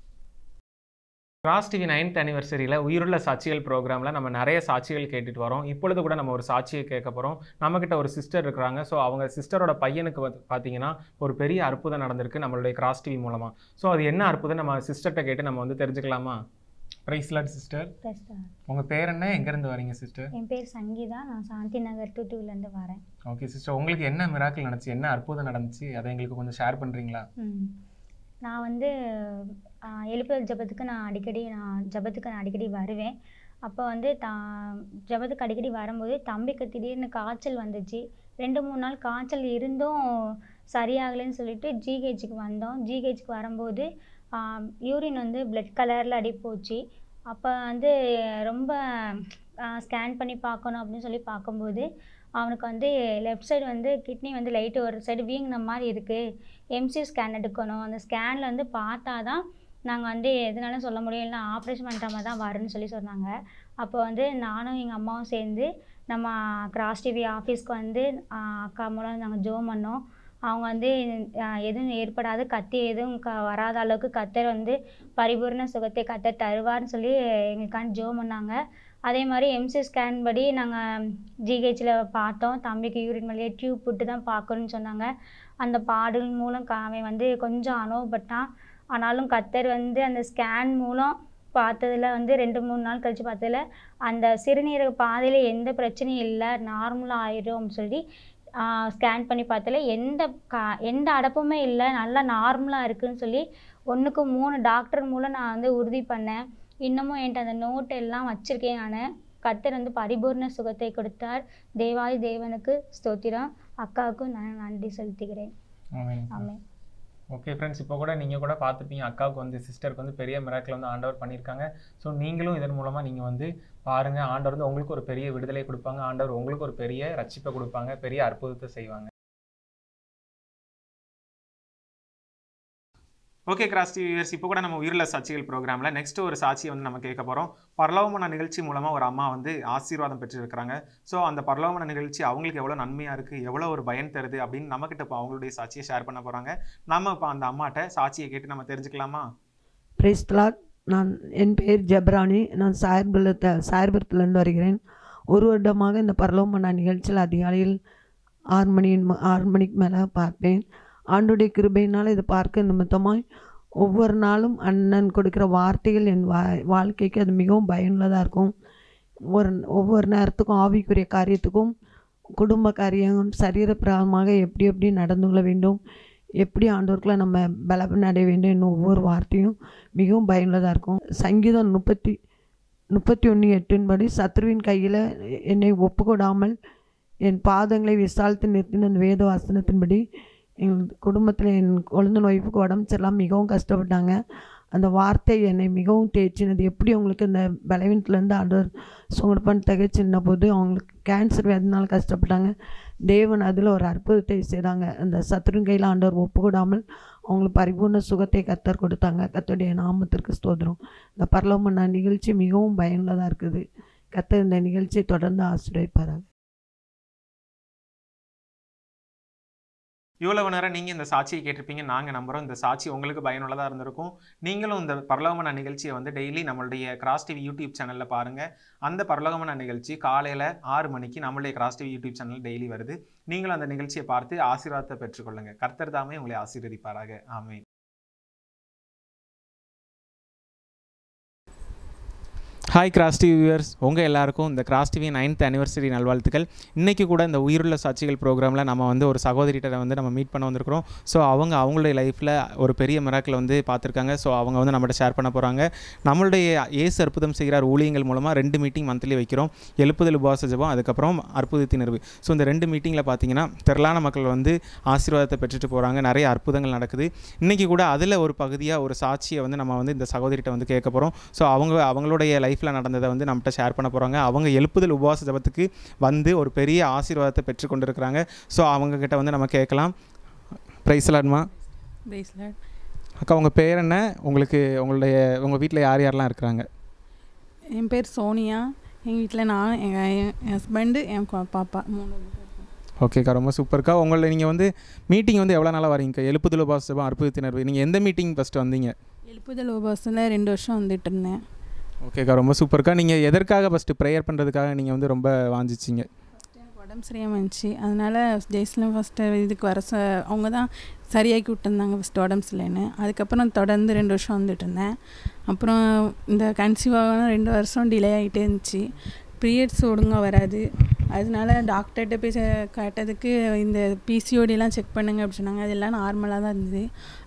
கிராஸ் டிவி நைன்த் அனிவர்சரியில் உயிருள்ள சாட்சிகள் ப்ரோக்ராமில் நம்ம நிறைய சாட்சிகள் கேட்டுட்டு வரோம் இப்பொழுது கூட நம்ம ஒரு சாட்சியை கேட்க போகிறோம் நம்மக்கிட்ட ஒரு சிஸ்டர் இருக்கிறாங்க ஸோ அவங்க சிஸ்டரோட பையனுக்கு வந்து பார்த்தீங்கன்னா ஒரு பெரிய அற்புதம் நடந்திருக்கு நம்மளுடைய கிராஸ் டிவி மூலமாக ஸோ அது என்ன அற்புதம் நம்ம சிஸ்டர்கிட்ட கேட்டு நம்ம வந்து தெரிஞ்சுக்கலாமா பிரைஸ்லாட் சிஸ்டர் பிரஸ்தான் உங்கள் பேர் என்ன எங்கேருந்து வரீங்க சிஸ்டர் என் பேர் சங்கீதா நான் சாந்தி நகர் டூட்டுவிலேருந்து வரேன் ஓகே சிஸ்டர் உங்களுக்கு என்ன மிராக்கிள் நடந்துச்சு என்ன அற்புதம் நடந்துச்சு அதை எங்களுக்கு கொஞ்சம் ஷேர் பண்ணுறீங்களா ம். நான் வந்து ஆ, எழுப்புதல் ஜெபத்துக்கு நான் அடிக்கடி நான் ஜெபத்துக்கு நான் அடிக்கடி வருவேன் அப்போ வந்து தா ஜெபத்துக்கு அடிக்கடி வரும்போது தம்பிக்கு திடீர்னு காய்ச்சல் வந்துச்சு ரெண்டு மூணு நாள் காய்ச்சல் இருந்தும் சரியாகலைன்னு சொல்லிட்டு ஜிஹெச்சுக்கு வந்தோம் ஜிஹெச்சுக்கு வரும்போது யூரின் வந்து பிளட் கலரில் அடி போச்சு அப்போ வந்து ரொம்ப ஸ்கேன் பண்ணி பார்க்கணும் அப்படின்னு சொல்லி பார்க்கும்போது அவனுக்கு வந்து லெஃப்ட் சைடு வந்து கிட்னி வந்து லைட்டு ஒரு சைடு வீங்கின மாதிரி இருக்குது எம்சி ஸ்கேன் எடுக்கணும் அந்த ஸ்கேனில் வந்து பார்த்தா தான் நாங்கள் வந்து எதுனாலும் சொல்ல முடியும் இல்லை ஆப்ரேஷன் பண்ணுற மாதிரி தான் வரும்னு சொல்லி சொன்னாங்க அப்போ வந்து நானும் எங்கள் அம்மாவும் சேர்ந்து நம்ம கிராஸ் டிவி ஆஃபீஸ்க்கு வந்து ஆஹ் அக்கா மூலம் நாங்கள் ஜோம் பண்ணோம் அவங்க வந்து ஆஹ் எதுவும் ஏற்படாது கத்தி எதுவும் க வராத அளவுக்கு கத்தர் வந்து பரிபூர்ண சுகத்தை கத்தர் தருவார்னு சொல்லி எங்களுக்கான ஜோம் பண்ணாங்க அதே மாதிரி எம்சி ஸ்கேன் படி நாங்கள் ஜிஹெச்சில் பார்த்தோம் தம்பிக்கு யூரின் வழியாக டியூப் விட்டு தான் பார்க்கணும்னு சொன்னாங்க அந்த பாடல் மூலம் கா- அவன் வந்து கொஞ்சம் அனுபவப்பட்டான் ஆனாலும் கத்தர் வந்து அந்த ஸ்கேன் மூலம் பார்த்ததுல வந்து ரெண்டு மூணு நாள் கழித்து பார்த்ததுல அந்த சிறுநீரக பாதையில் எந்த பிரச்சனையும் இல்லை நார்மலாக ஆயிடும் அப்படின்னு சொல்லி ஸ்கேன் பண்ணி பார்த்ததுல எந்த கா எந்த அடப்புமே இல்லை நல்லா நார்மலாக இருக்குன்னு சொல்லி ஒன்றுக்கு மூணு டாக்டர் மூலம் நான் வந்து உறுதி பண்ணேன் இன்னமும் என்கிட்ட அந்த நோட் எல்லாம் வச்சுருக்கேன் நான் கர்த்தர் வந்து பரிபூர்ண சுகத்தை கொடுத்தார் தேவாதி தேவனுக்கு ஸ்தோத்திரம் அக்காவுக்கும் நான் நன்றி செலுத்துகிறேன் ஆமென் ஓகே ஃப்ரெண்ட்ஸ் இப்போ கூட நீங்கள் கூட பார்த்துப்பீங்க அக்காவுக்கு வந்து சிஸ்டருக்கு வந்து பெரிய மிராக்கிள் வந்து ஆண்டவர் பண்ணியிருக்காங்க ஸோ நீங்களும் இதன் மூலமாக நீங்கள் வந்து பாருங்கள் ஆண்டவர் வந்து உங்களுக்கு ஒரு பெரிய விடுதலை கொடுப்பாங்க ஆண்டவர் உங்களுக்கு ஒரு பெரிய ரட்சிப்பை கொடுப்பாங்க பெரிய அற்புதத்தை செய்வாங்க ஓகே கிராஸ் டிவியர்ஸ் இப்போ கூட நம்ம உயிருள்ள சாட்சிகள் ப்ரோக்ராமில் நெக்ஸ்ட் ஒரு சாட்சியை வந்து நம்ம கேட்க போகிறோம் பரலோகமன நிகழ்ச்சி மூலமாக ஒரு அம்மா வந்து ஆசீர்வாதம் பெற்றிருக்கிறாங்க ஸோ அந்த பரலோகமன நிகழ்ச்சி அவங்களுக்கு எவ்வளோ நன்மையாக இருக்குது எவ்வளோ ஒரு பயன் தருது அப்படின்னு நம்மக்கிட்ட இப்போ அவங்களுடைய சாட்சியை ஷேர் பண்ண போகிறாங்க நம்ம இப்போ அந்த அம்மாட்ட சாட்சியை கேட்டு நம்ம தெரிஞ்சுக்கலாமா பிரைஸ்லாட் நான் என் பெயர் ஜெப்ரானி நான் சாயர்புலத்தை சாயர்புரத்துலேருந்து வருகிறேன் ஒரு வருடமாக இந்த பரலோமண்ணா நிகழ்ச்சியில் அதிகாலையில் ஆறு மணியின் ம- ஆறு மணிக்கு மேலே பார்ப்பேன் ஆண்டுடைய கிருபையினால் இதை பார்க்க நிமித்தமாய் ஒவ்வொரு நாளும் அண்ணன் கொடுக்குற வார்த்தைகள் என் வா வாழ்க்கைக்கு அது மிகவும் பயனுள்ளதாக இருக்கும் ஒரு ஒவ்வொரு நேரத்துக்கும் ஆவிக்குரிய காரியத்துக்கும் குடும்ப காரியம் சரீர பிராயமாக எப்படி எப்படி நடந்து கொள்ள வேண்டும் எப்படி ஆண்டவருக்குள்ள நம்ம பலப்பன் அடைய வேண்டும் என்னும் ஒவ்வொரு வார்த்தையும் மிகவும் பயனுள்ளதாக இருக்கும் சங்கீதம் முப்பத்தி முப்பத்தி ஒன்று எட்டின்படி சத்ருவின் கையில் என்னை ஒப்புக்கொடாமல் என் பாதங்களை விசாலித்து நிறுத்தின அந்த வேத வாசனத்தின்படி எங்கள் குடும்பத்தில் என் குழந்தை ஒய்ஃபுக்கு உடம்பு சரியில்லாம மிகவும் கஷ்டப்பட்டாங்க அந்த வார்த்தை என்னை மிகவும் தேய்ச்சினது எப்படி அவங்களுக்கு இந்த பலவீனத்துலேருந்து ஆண்டவர் சுங்கடப்பான் தகைச்சின்ன போது அவங்களுக்கு கேன்சர் வேதனால கஷ்டப்பட்டாங்க தேவன் அதில் ஒரு அற்புதத்தை செய்தாங்க அந்த சத்ருவின் கையில் ஆண்டவர் ஒப்புக்கூடாமல் அவங்களுக்கு பரிபூர்ண சுகத்தை கத்தர் கொடுத்தாங்க கத்தருடைய நாமத்திற்கு ஸ்தோத்திரம் இந்த பரலோமண்ணா நிகழ்ச்சி மிகவும் பயனுள்ளதாக இருக்குது கத்தர் இந்த நிகழ்ச்சியை தொடர்ந்து ஆசிரியப்பாராங்க இவ்வளவு நேரம் நீங்கள் இந்த சாட்சியை கேட்டிருப்பீங்க நாங்கள் நம்புகிறோம் இந்த சாட்சி உங்களுக்கு பயனுள்ளதாக இருந்திருக்கும் நீங்களும் இந்த பரலோகமன நிகழ்ச்சியை வந்து டெய்லி நம்மளுடைய கிராஸ் டிவி யூடியூப் சேனலில் பாருங்கள் அந்த பரலோகமன நிகழ்ச்சி காலையில் ஆறு மணிக்கு நம்மளுடைய Cross TV YouTube channel daily வருது நீங்களும் அந்த நிகழ்ச்சியை பார்த்து ஆசீர்வாதத்தை பெற்றுக்கொள்ளுங்க கர்த்தர் தாமே உங்களை ஆசீர்வதிப்பாராக ஆமென் ஹாய் கிராஸ் டிவி வியூவர்ஸ் உங்கள் எல்லாருக்கும் இந்த கிராஸ் டிவி நைன்த் அனிவர்சரி நல்வாழ்த்துக்கள் இன்றைக்கி கூட இந்த உயிருள்ள சாட்சிகள் ப்ரோக்ராமில் நம்ம வந்து ஒரு சகோதரிகிட்ட வந்து நம்ம மீட் பண்ண வந்திருக்கிறோம் ஸோ அவங்க அவங்களுடைய லைஃப்பில் ஒரு பெரிய மிராக்கில் வந்து பார்த்துருக்காங்க ஸோ அவங்க வந்து நம்மகிட்ட ஷேர் பண்ண போகிறாங்க நம்மளுடைய ஏசு அற்புதம் செய்கிறார் ஊழியங்கள் மூலமாக ரெண்டு மீட்டிங் மந்த்லி வைக்கிறோம் எழுப்புதல் உபவாச ஜெபம் அதுக்கப்புறம் அற்புதத்தின் நிறுவு ஸோ இந்த ரெண்டு மீட்டிங்கில் பார்த்தீங்கன்னா திரளான மக்கள் வந்து ஆசீர்வாதத்தை பெற்றுட்டு போகிறாங்க நிறைய அற்புதங்கள் நடக்குது இன்றைக்கி கூட அதில் ஒரு பகுதியாக ஒரு சாட்சியை வந்து நம்ம வந்து இந்த சகோதரிகிட்ட வந்து கேட்க போகிறோம் ஸோ அவங்க அவங்களுடைய லைஃப்பில் நடந்ததை வந்து நம்மகிட்ட ஷேர் பண்ண போகிறாங்க அவங்க எழுப்புதல் உபவாச ஜபத்துக்கு வந்து ஒரு பெரிய ஆசீர்வாதத்தை பெற்று கொண்டிருக்கிறாங்க ஸோ அவங்கக்கிட்ட வந்து நம்ம கேட்கலாம் ப்ரைஸ்லாட்மா பிரேஸ்லெட் அக்கா உங்கள் பேர் என்ன உங்களுக்கு உங்களுடைய உங்கள் வீட்டில் யார் யாரெல்லாம் இருக்கிறாங்க என் பேர் சோனியா எங்கள் வீட்டில் நான் எங்கள் என் ஹஸ்பண்டு என் கொ- பாப்பா மூணு பேர் இருக்கோம். ஓகேக்கா ரொம்ப சூப்பர்க்கா உங்களை நீங்கள் வந்து மீட்டிங் வந்து எவ்வளோ நாளாக வரீங்கக்கா எழுப்புதல் உபவாச ஜபம் அற்புதத்தினர் நீங்கள் எந்த மீட்டிங் ஃபஸ்ட்டு வந்தீங்க எழுப்புதல் உபவாசத்தில் ரெண்டு வருஷம் வந்துட்டு இருந்தேன் ஓகேக்கா ரொம்ப சூப்பர்க்கா நீங்கள் எதற்காக ஃபஸ்ட்டு ப்ரேயர் பண்ணுறதுக்காக நீங்கள் வந்து ரொம்ப வாஞ்சிச்சிங்க எனக்கு உடம்பு சரியாமல் இருந்துச்சு அதனால் ஜெய்ஸ்லம் ஃபஸ்ட்டு இதுக்கு வர ச அவங்க தான் சரியாக்கி விட்டுருந்தாங்க ஃபஸ்ட்டு உடம்பு சரியில்லைன்னு அதுக்கப்புறம் தொடர்ந்து ரெண்டு வருஷம் வந்துட்டு இருந்தேன் அப்புறம் இந்த கன்சீவ் ஆகணும் ரெண்டு வருஷம் டிலே ஆகிட்டே இருந்துச்சு பீரியட்ஸ் ஒழுங்காக வராது அதனால டாக்டர்கிட்ட போய் சே- கேட்டதுக்கு இந்த பிசிஓடிலாம் செக் பண்ணுங்க அப்படி சொன்னாங்க அதெல்லாம் நார்மலாக தான் இருந்தது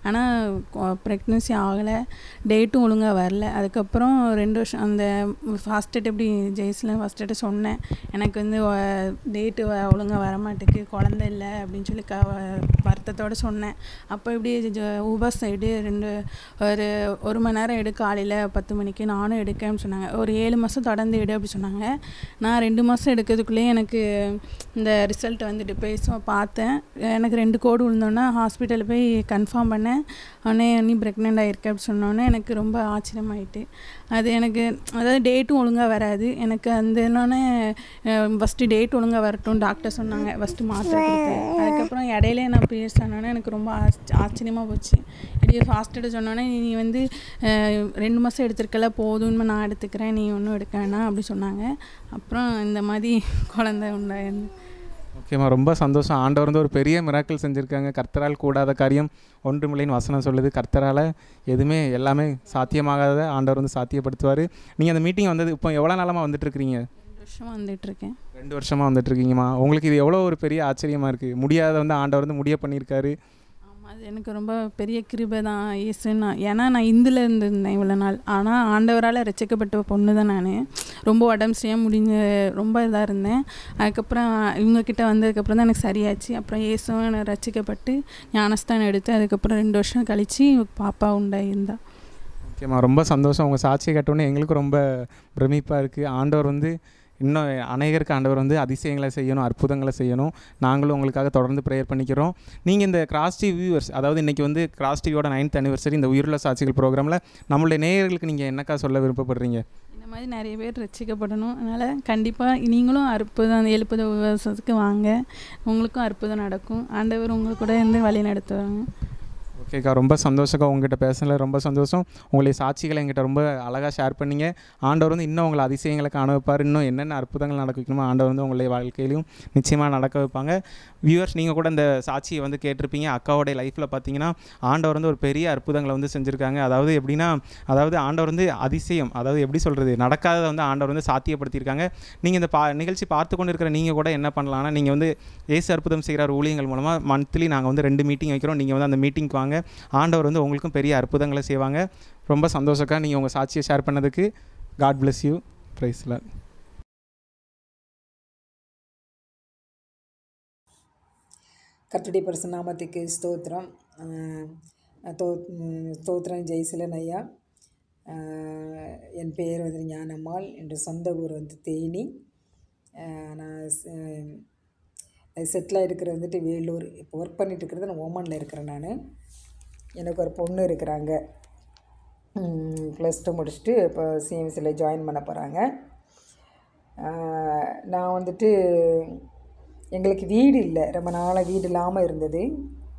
ஆனால் ப்ரெக்னன்சி ஆகலை டேட்டும் ஒழுங்காக வரல அதுக்கப்புறம் ரெண்டு வருஷம் அந்த ஃபஸ்ட் டேட் எப்படி ஜெய்ஸ்லாம் ஃபஸ்ட் டேட்டு சொன்னேன் எனக்கு வந்து டேட்டு ஒழுங்காக வர மாட்டேக்கு குழந்த இல்லை அப்படின்னு சொல்லி க வருத்தத்தோடு சொன்னேன் அப்போ இப்படி ஊபர் சைடு ரெண்டு ஒரு ஒரு மணி நேரம் எடு காலையில் பத்து மணிக்கு நானும் எடுக்கேன்னு சொன்னாங்க ஒரு ஏழு மாதம் தொடர்ந்து எடு அப்படி சொன்னாங்க நான் ரெண்டு மாதம் எடுக்கிறதுக்குள்ளேயே எனக்கு இந்த ரிசல்ட் வந்துட்டு போய் ஸோ பார்த்தேன் எனக்கு ரெண்டு கோடு விழுந்தோன்னே ஹாஸ்பிட்டலில் போய் கன்ஃபார்ம் பண்ணேன் உடனே நீ ப்ரெக்னென்ட் ஆகிருக்க அப்படி சொன்னோன்னே எனக்கு ரொம்ப ஆச்சரியமாயிட்டு அது எனக்கு அதாவது டேட்டும் ஒழுங்காக வராது எனக்கு அந்த என்னோடனே ஃபஸ்ட்டு டேட் ஒழுங்காக வரட்டும் டாக்டர் சொன்னாங்க ஃபஸ்ட்டு மாத்திரை கொடுத்தேன் அதுக்கப்புறம் இடையிலே நான் பீரியட்ஸ் ஆனோடனே எனக்கு ரொம்ப ஆச்ச ஆச்சரியமாக போச்சு இப்படி ஃபாஸ்ட்டு சொன்னோன்னே நீ வந்து அஹ், ரெண்டு மாதம் எடுத்திருக்கல போதும்னு நான் எடுத்துக்கிறேன் நீ ஒன்றும் எடுக்க வேணாம் அப்படி சொன்னாங்க அப்புறம் இந்த மாதிரி குழந்தை உண்டாயிருந்து ஓகேம்மா ரொம்ப சந்தோஷம் ஆண்டவர் வந்து ஒரு பெரிய மிராக்கிள் செஞ்சுருக்காங்க கர்த்தரால் கூடாத காரியம் ஒன்றுமில்லைன்னு வசனம் சொல்லுது கர்த்தரால் எதுவுமே எல்லாமே சாத்தியமாகாத ஆண்டவர் வந்து சாத்தியப்படுத்துவார் நீங்கள் அந்த மீட்டிங் வந்தது இப்போ எவ்வளோ நாளமாக வந்துட்டு இருக்கிறீங்க ரெண்டு வருஷமாக வந்துட்டுருக்கேன் ரெண்டு வருஷமாக வந்துட்டு இருக்கீங்கம்மா உங்களுக்கு இது எவ்வளோ ஒரு பெரிய ஆச்சரியமாக இருக்குது முடியாத வந்து ஆண்டவர் வந்து முடிய பண்ணியிருக்காரு ஆமாம் அது எனக்கு ரொம்ப பெரிய கிருபை தான் இயேசுன்னா ஏன்னா நான் இந்துல இருந்திருந்தேன் இவ்வளோ நாள் ஆனால் ஆண்டவரால் ரசிக்கப்பட்ட பொண்ணு தான் நான் ரொம்ப உடம்பு சரியாக முடிஞ்ச ரொம்ப இதாக இருந்தேன் அதுக்கப்புறம் இவங்கக்கிட்ட வந்ததுக்கப்புறம் தான் எனக்கு சரியாச்சு அப்புறம் இயேசுவும் எனக்கு ரசிக்கப்பட்டு ஞானஸ்தானம் எடுத்து அதுக்கப்புறம் ரெண்டு வருஷம் கழித்து பாப்பா உண்டாயிருந்தா ஓகேம்மா ரொம்ப சந்தோஷம் உங்கள் சாட்சியை கேட்டோன்னே எங்களுக்கும் ரொம்ப பிரமிப்பாக இருக்குது ஆண்டவர் வந்து இன்னும் அநேகருக்கு ஆண்டவர் வந்து அதிசயங்களை செய்யணும் அற்புதங்களை செய்யணும் நாங்களும் உங்களுக்காக தொடர்ந்து ப்ரேயர் பண்ணிக்கிறோம் நீங்கள் இந்த கிராஸ் டிவி வியூவர்ஸ் அதாவது இன்றைக்கி வந்து கிராஸ் டிவியோட நைன்த் அனிவர்சரி இந்த உயிருள்ள சாட்சிகள் ப்ரோக்ராமில் நம்மளுடைய நேயர்களுக்கு நீங்கள் என்னக்கா சொல்ல விருப்பப்படுறீங்க இந்த மாதிரி நிறைய பேர் ரசிக்கப்படணும் அதனால் கண்டிப்பாக நீங்களும் அற்புதம் அந்த எழுப்புத விவசாயத்துக்கு வாங்க உங்களுக்கும் அற்புதம் நடக்கும் ஆண்டவர் உங்களுக்கு கூட இருந்து வழி நடத்துவாங்க ஓகேக்கா ரொம்ப சந்தோஷக்கா உங்ககிட்ட பேசுனதில் ரொம்ப சந்தோஷம் உங்களுடைய சாட்சிகளை எங்கிட்ட ரொம்ப அழகாக ஷேர் பண்ணீங்க ஆண்டவர் வந்து இன்னும் உங்களை அதிசயங்களை காண வைப்பார் இன்னும் என்னென்ன அற்புதங்கள் நடக்க வைக்கணுமோ ஆண்டவர் வந்து உங்களுடைய வாழ்க்கையிலையும் நிச்சயமாக நடக்க வைப்பாங்க வியூவர்ஸ் நீங்கள் கூட இந்த சாட்சியை வந்து கேட்டிருப்பீங்க அக்காவோடைய லைஃப்பில் பார்த்தீங்கன்னா ஆண்டவர் வந்து ஒரு பெரிய அற்புதங்களை வந்து செஞ்சுருக்காங்க அதாவது எப்படின்னா அதாவது ஆண்டவர் வந்து அதிசயம் அதாவது எப்படி சொல்கிறது நடக்காததை வந்து ஆண்டவர் வந்து சாத்தியப்படுத்தியிருக்காங்க நீங்கள் இந்த பா நிகழ்ச்சி பார்த்து கொண்டு இருக்கிற நீங்கள் கூட என்ன பண்ணலாம்னா நீங்கள் வந்து ஏசு அற்புதம் செய்கிறார் ஊழியங்கள் மூலமாக மந்த்லி நாங்கள் வந்து ரெண்டு மீட்டிங் வைக்கிறோம் நீங்கள் வந்து அந்த மீட்டிங்க்கு வாங்க ஆண்டவர் வந்து உங்களுக்கும் பெரிய அற்புதங்களை செய்வாங்க ரொம்ப சந்தோஷக்கா நீங்கள் உங்கள் சாட்சியை ஷேர் பண்ணதுக்கு காட் bless யூ ப்ரைஸ்ல கர்த்தருடைய பரிசு நாமத்துக்கு ஸ்தோத்திரம் ஆஹ் தோ ம், ஸ்தோத்திரம் ஜெய்சிலன் ஐயா ஆஹ் என் பெயர் வந்து ஞானம்மாள் என்ற சொந்த ஊர் வந்து தேனி ஆஹ் நான் செட்டிலாக இருக்கிறது வந்துட்டு வேலூர் இப்போ ஒர்க் பண்ணிட்டு இருக்கிறது நான் ஓமனில் இருக்கிறேன் நான் எனக்கு ஒரு பொண்ணு இருக்கிறாங்க ப்ளஸ் டூ முடிச்சுட்டு இப்போ சிஎம்சியில் ஜாயின் பண்ண போகிறாங்க நான் வந்துட்டு எங்களுக்கு வீடு இல்லை ரொம்ப நாளாக வீடு இல்லாமல் இருந்தது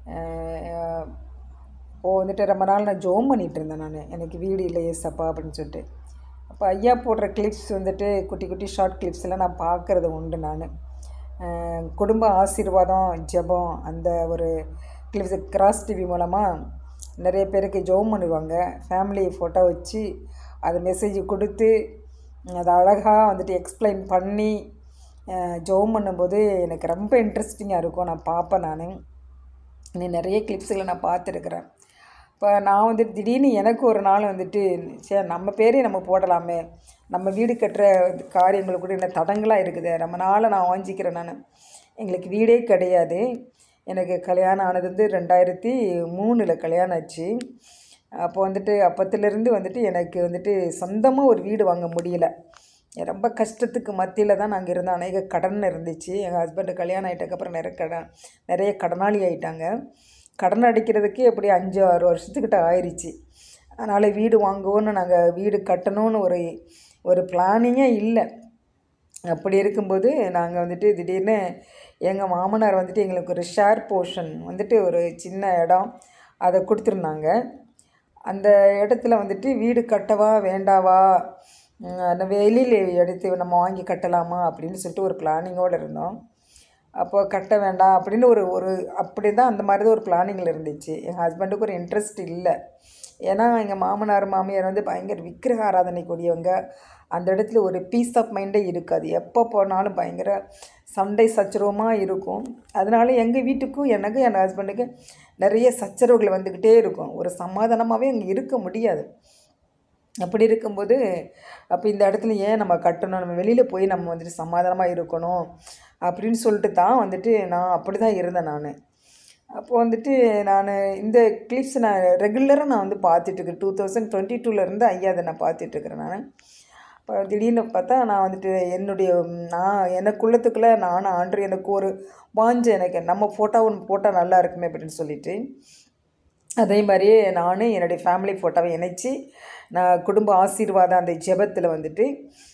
இப்போது வந்துட்டு ரொம்ப நாள் நான் ஜோம் பண்ணிகிட்டு இருந்தேன் நான் எனக்கு வீடு இல்லை ஏசப்பா அப்படின்னு சொல்லிட்டு அப்போ ஐயா போடுற கிளிப்ஸ் வந்துட்டு குட்டி குட்டி ஷார்ட் கிளிப்ஸ் எல்லாம் நான் பார்க்குறது உண்டு நான் குடும்ப ஆசீர்வாதம் ஜெபம் அந்த ஒரு கிளிப்ஸ் கிராஸ் டிவி மூலமாக நிறைய பேருக்கு ஜோம் பண்ணுவாங்க ஃபேமிலி ஃபோட்டோ வச்சு அது மெசேஜ் கொடுத்து அதை அழகாக வந்துட்டு எக்ஸ்பிளைன் பண்ணி ஜோம் பண்ணும்போது எனக்கு ரொம்ப இன்ட்ரெஸ்டிங்காக இருக்கும் நான் பார்ப்பேன் நான் நீ நிறைய கிளிப்ஸுகளை நான் பார்த்துருக்குறேன் இப்போ நான் வந்துட்டு திடீர்னு எனக்கு ஒரு நாள் வந்துட்டு சரி நம்ம பேரே நம்ம போடலாமே நம்ம வீடு கட்டுற காரியங்கள் கூட என்ன தடங்களாக இருக்குது ரொம்ப நாளாக நான் வாஞ்சிக்கிறேன் நான் எங்களுக்கு வீடே கிடையாது எனக்கு கல்யாணம் ஆனது வந்து ரெண்டாயிரத்தி மூணில் கல்யாணம் ஆச்சு அப்போ வந்துட்டு அப்பத்துலேருந்து வந்துட்டு எனக்கு வந்துட்டு சொந்தமாக ஒரு வீடு வாங்க முடியல ரொம்ப கஷ்டத்துக்கு மத்தியில் தான் நாங்கள் இருந்தோம் அநேக கடன் இருந்துச்சு எங்கள் ஹஸ்பண்டு கல்யாணம் ஆகிட்டக்கப்புறம் நிறைய கடன் நிறைய கடனாளி ஆகிட்டாங்க கடன் அடிக்கிறதுக்கே எப்படி அஞ்சு ஆறு வருஷத்துக்கிட்ட ஆயிடுச்சு அதனால் வீடு வாங்குவோன்னு நாங்கள் வீடு கட்டணும்னு ஒரு ஒரு பிளானிங்கே இல்லை அப்படி இருக்கும்போது நாங்கள் வந்துட்டு திடீர்னு எங்கள் மாமனார் வந்துட்டு எங்களுக்கு ஒரு ஷேர் போர்ஷன் வந்துட்டு ஒரு சின்ன இடம் அதை கொடுத்துருந்தாங்க அந்த இடத்துல வந்துட்டு வீடு கட்டவா வேண்டாவா அந்த வெளியில் எடுத்து நம்ம வாங்கி கட்டலாமா அப்படின்னு சொல்லிட்டு ஒரு பிளானிங்கோடு இருந்தோம் அப்போ கட்ட வேண்டாம் அப்படின்னு ஒரு ஒரு அப்படி தான் அந்த மாதிரி தான் ஒரு பிளானிங்கில் இருந்துச்சு எங்கள் ஹஸ்பண்டுக்கு ஒரு இன்ட்ரெஸ்ட் இல்லை ஏன்னா எங்கள் மாமனார் மாமியார் வந்து பயங்கர விக்கிரக ஆராதனை கூடியவங்க அந்த இடத்துல ஒரு பீஸ் ஆஃப் மைண்டே இருக்காது எப்போ போனாலும் பயங்கர சண்டை சச்சரவமாக இருக்கும் அதனால எங்கள் வீட்டுக்கும் எனக்கும் என் ஹஸ்பண்டுக்கு நிறைய சச்சரவுகள் வந்துக்கிட்டே இருக்கும் ஒரு சமாதானமாகவே அங்கே இருக்க முடியாது அப்படி இருக்கும்போது அப்போ இந்த இடத்துல ஏன் நம்ம கட்டணும் நம்ம வெளியில் போய் நம்ம வந்துட்டு சமாதானமாக இருக்கணும் அப்படின்னு சொல்லிட்டு தான் வந்துட்டு நான் அப்படி தான் இருந்தேன் நான் அப்போ வந்துட்டு நான் இந்த கிளிப்ஸ் நான் ரெகுலராக நான் வந்து பார்த்துட்ருக்கேன் டூ தௌசண்ட் டுவெண்ட்டி டூலேருந்து ஐயா அதை நான் பார்த்துட்ருக்குறேன் நான் இப்போ திடீர்னு பார்த்தா நான் வந்துட்டு என்னுடைய நான் எனக்குள்ளத்துக்குள்ளே நானும் ஆண்டு எனக்கு ஒரு வாஞ்ச எனக்கு நம்ம ஃபோட்டோ ஒன்று போட்டால் நல்லா இருக்குமே அப்படின்னு சொல்லிட்டு அதே மாதிரியே நான் என்னுடைய ஃபேமிலி ஃபோட்டோவை இணைச்சி நான் குடும்ப ஆசீர்வாதம் அந்த ஜெபத்தில் வந்துட்டு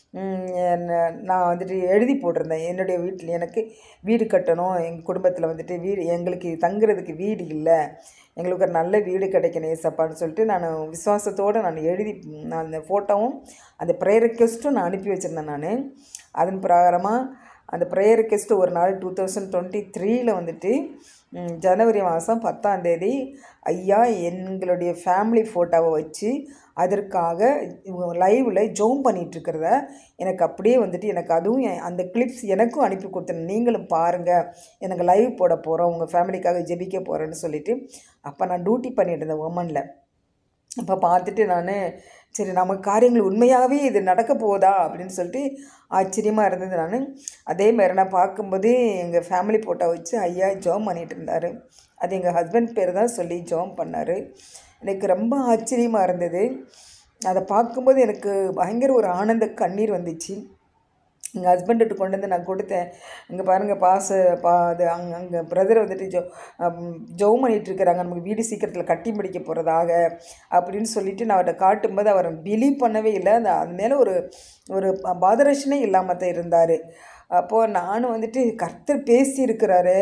நான் வந்துட்டு எழுதி போட்டிருந்தேன் என்னுடைய வீட்டில் எனக்கு வீடு கட்டணும் எங்கள் குடும்பத்தில் வந்துட்டு வீடு எங்களுக்கு தங்குறதுக்கு வீடு இல்லை எங்களுக்கு ஒரு நல்ல வீடு கிடைக்கணும் ஏசப்பான்னு சொல்லிட்டு நான் விசுவாசத்தோடு நான் எழுதி நான் அந்த ஃபோட்டோவும் அந்த ப்ரேயர் ரெக்வெஸ்ட்டும் நான் அனுப்பி வச்சுருந்தேன் நான் அதன் பிரகாரமாக அந்த ப்ரேயர் ரெக்வெஸ்ட்டு ஒரு நாள் டூ தௌசண்ட் டுவெண்ட்டி த்ரீயில் வந்துட்டு ஜனவரி மாதம் பத்தாம் தேதி ஐயா எங்களுடைய ஃபேமிலி ஃபோட்டோவை வச்சு அதற்காக லைவில் ஜோம் பண்ணிகிட்ருக்கிறத எனக்கு அப்படியே வந்துட்டு எனக்கு அதுவும் அந்த கிளிப்ஸ் எனக்கும் அனுப்பி கொடுத்தேன் நீங்களும் பாருங்கள் எனக்கு லைவ் போட போகிறோம் உங்கள் ஃபேமிலிக்காக ஜெபிக்க போகிறேன்னு சொல்லிவிட்டு அப்போ நான் டியூட்டி பண்ணிட்டு இருந்தேன் உமனில் அப்போ பார்த்துட்டு நான் சரி நம்ம காரியங்கள் உண்மையாகவே இது நடக்க போதா அப்படின்னு சொல்லிட்டு ஆச்சரியமாக இருந்தது நான் அதே மாதிரி நான் பார்க்கும்போது எங்கள் ஃபேமிலி ஃபோட்டோ வச்சு ஐயா ஜோம் பண்ணிகிட்டு இருந்தார் அது எங்கள் ஹஸ்பண்ட் பேர் தான் சொல்லி ஜோம் பண்ணார் எனக்கு ரொம்ப ஆச்சரியமாக இருந்தது அதை பார்க்கும்போது எனக்கு பயங்கர ஒரு ஆனந்த கண்ணீர் வந்துச்சு எங்கள் ஹஸ்பண்ட்டு கொண்டு வந்து நான் கொடுத்தேன் இங்கே பாருங்கள் பாச பா அது அங்கே அங்கே பிரதர் வந்துட்டு ஜோ ஜோம் பண்ணிகிட்டு இருக்கிறாங்க நமக்கு வீடு சீக்கிரத்தில் கட்டி முடிக்க போகிறதாக அப்படின்னு சொல்லிட்டு நான் அவர்கிட்ட காட்டும்போது அவர் பிலீவ் பண்ணவே இல்லை அந்த அது மேலே ஒரு ஒரு பாதரட்சணே இல்லாமல் தான் இருந்தார் அப்போது நானும் வந்துட்டு கர்த்தர் பேசியிருக்கிறாரு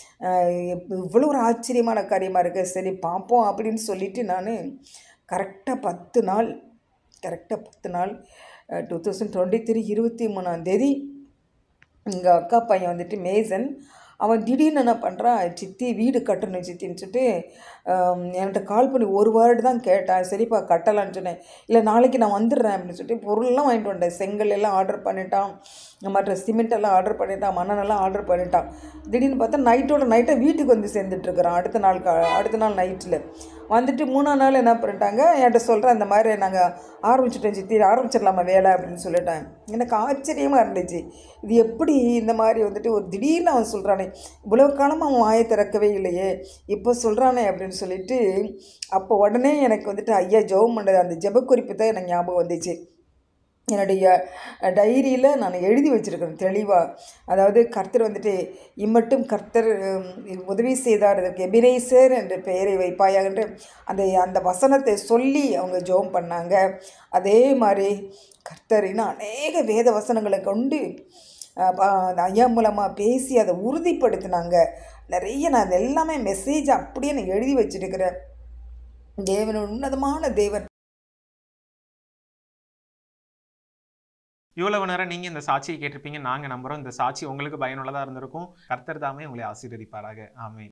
இவ்வளோ ஒரு ஆச்சரியமான காரியமாக இருக்குது சரி பார்ப்போம் அப்படின்னு சொல்லிட்டு நான் கரெக்டாக பத்து நாள் கரெக்டாக பத்து நாள் டூ தௌசண்ட் டுவெண்ட்டி த்ரீ இருபத்தி மூணாந்தேதி எங்கள் அக்கா பையன் வந்துட்டு மேசன் அவன் திடீர்னு என்ன பண்ணுறான் சித்தி வீடு கட்டணும் சித்தின்னு சொல்லிட்டு என்கிட்ட கால் பண்ணி ஒரு வேர்டு தான் கேட்டான் சரிப்பா கட்டலான்னு சொன்னேன் இல்லை நாளைக்கு நான் வந்துடுறேன் அப்படின்னு சொல்லிட்டு பொருள்லாம் வாங்கிட்டு வந்தேன் செங்கல் எல்லாம் ஆர்டர் பண்ணிட்டான் மற்ற சிமெண்ட் எல்லாம் ஆர்டர் பண்ணிட்டான் மண்ணெல்லாம் ஆர்டர் பண்ணிட்டான் திடீர்னு பார்த்தா நைட்டோட நைட்டை வீட்டுக்கு வந்து சேர்ந்துட்டுருக்குறான் அடுத்த நாள் கா அடுத்த நாள் நைட்டில் வந்துட்டு மூணாம் நாள் என்ன பண்ணிட்டாங்க என்கிட்ட சொல்கிறேன் இந்த மாதிரி நாங்கள் ஆரம்பிச்சிட்டோம் சித்தி ஆரம்பிச்சிடலாமா வேலை அப்படின்னு சொல்லிட்டேன் எனக்கு ஆச்சரியமாக இருந்துச்சு இது எப்படி இந்த மாதிரி வந்துட்டு ஒரு திடீர்னு அவன் சொல்கிறானே இவ்வளோ காலமாக அவன் வாயை திறக்கவே இல்லையே இப்போ சொல்கிறானே அப்படின்னு சொல்லிட்டு அப்போ உடனே எனக்கு வந்துட்டு ஐயா ஜெபம் பண்ணுறது அந்த ஜெப குறிப்பு தான் எனக்கு ஞாபகம் வந்துச்சு என்னுடைய டைரியில் நான் எழுதி வச்சுருக்கேன் தெளிவாக அதாவது கர்த்தர் வந்துட்டு இம்மட்டும் கர்த்தர் உதவி செய்தார் இதற்கு எபிரேசர் என்ற பெயரை வைப்பாயாக என்று அந்த அந்த வசனத்தை சொல்லி அவங்க ஜோம் பண்ணாங்க அதே மாதிரி கர்த்தர் இன்னும் அநேக வேத வசனங்களை கொண்டு ஐயா மூலமாக பேசி அதை உறுதிப்படுத்தினாங்க நிறைய நான் அது எல்லாமே மெசேஜ் அப்படியே நான் எழுதி வச்சிருக்கிறேன் தேவன் உன்னதமான தேவன் இவ்வளவு நேரம் நீங்க இந்த சாட்சியை கேட்டிருப்பீங்க நாங்க நம்புறோம் இந்த சாட்சி உங்களுக்கு பயனுள்ளதா இருந்திருக்கும் கர்த்தர் தாமே உங்களை ஆசீர்வதிப்பாராக ஆமென்